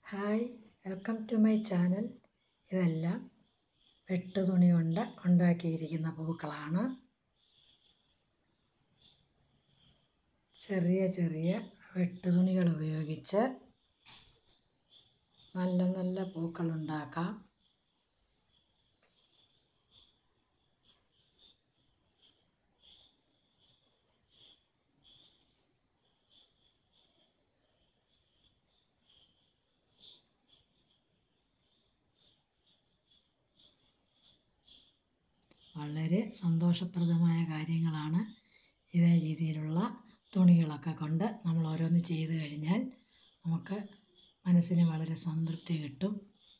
hi welcome to my channel ഇതെല്ലാം വെട്ടുതുണി കൊണ്ട് ഉണ്ടാക്കിയിരിക്കുന്ന പൂക്കളാണ് ചെറിയ ചെറിയ വെട്ടുതുണികൾ ഉപയോഗിച്ച് നല്ല നല്ല പൂക്കൾ ഉണ്ടാക്കാം വളരെ സന്തോഷപ്രദമായ കാര്യങ്ങളാണ് ഇതേ രീതിയിലുള്ള തുണികളൊക്കെ കൊണ്ട് നമ്മൾ ഓരോന്ന് ചെയ്ത് കഴിഞ്ഞാൽ നമുക്ക് മനസ്സിന് വളരെ സംതൃപ്തി കിട്ടും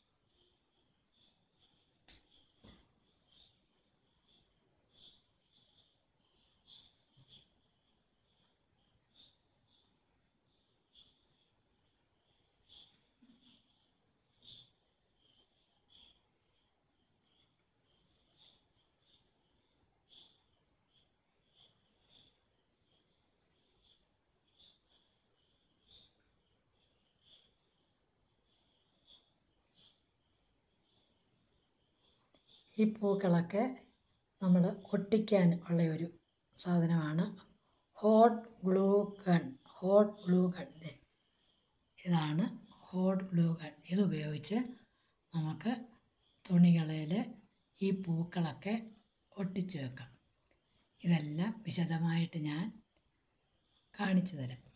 ഈ പൂക്കളൊക്കെ നമ്മൾ ഒട്ടിക്കാൻ ഉള്ള ഒരു സാധനമാണ് hot glue gun hot glue gun ദേ ഇതാണ് ഹോട്ട് ഗ്ലൂ ഗൺ ഇതുപയോഗിച്ച് നമുക്ക് തുണികളിൽ ഈ പൂക്കളൊക്കെ ഒട്ടിച്ച് വെക്കാം ഇതെല്ലാം വിശദമായിട്ട് ഞാൻ കാണിച്ചു തരാം